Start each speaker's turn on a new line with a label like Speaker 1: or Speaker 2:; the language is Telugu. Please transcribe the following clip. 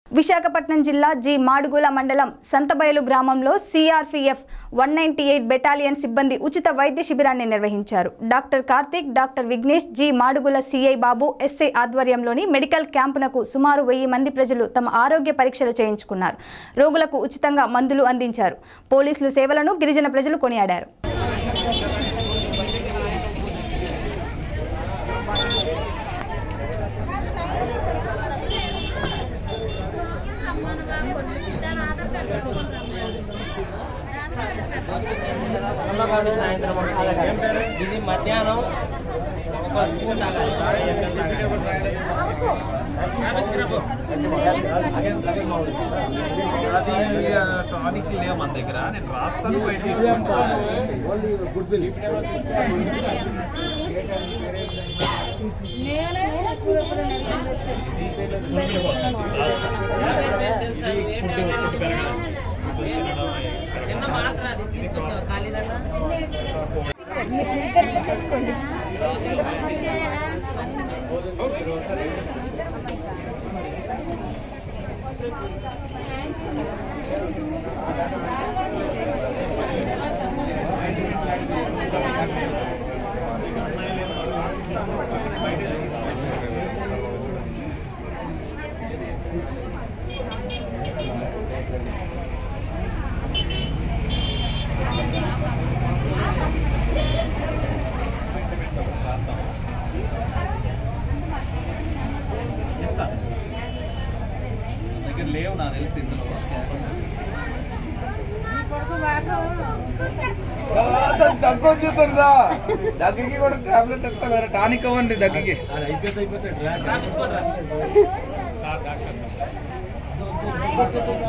Speaker 1: విశాఖపట్నం జిల్లా జి మాడుగుల మండలం సంతబయలు గ్రామంలో CRPF one ninety eight battalion సిబ్బంది ఉచిత వైద్య శిబిరాన్ని నిర్వహించారు doctor Karthik doctor Vignesh ji Madugula CI Babu SI ఆధ్వర్యంలోని మెడికల్ క్యాంపునకు సుమారు వెయ్యి మంది ప్రజలు తమ ఆరోగ్య పరీక్షలు చేయించుకున్నారు రోగులకు ఉచితంగా మందులు అందించారు పోలీసులు సేవలను గిరిజన ప్రజలు కొనియాడారు
Speaker 2: అమ్మగారు సాయంత్రం ఒక తాగాలి. ఇది మధ్యాహ్నం ఒక స్పూన్ తాగాలి
Speaker 3: అది టానిక్ లేవు మన దగ్గర నేను రాస్తాను బయట తీసుకుంటాను
Speaker 2: చిన్న మాత్ర అది తీసుకొచ్చావా ఖాళీదన్నా
Speaker 3: ఇస్తాను మన దగ్గర లేవు నాకు తెలిసి ఇందులో
Speaker 4: దగ్గు వచ్చేస్తుందా దగ్గుకి కూడా టాబ్లెట్ ఎత్తాలి టానిక్ అవ్వండి దగ్గుకి
Speaker 2: రాపించుకోరా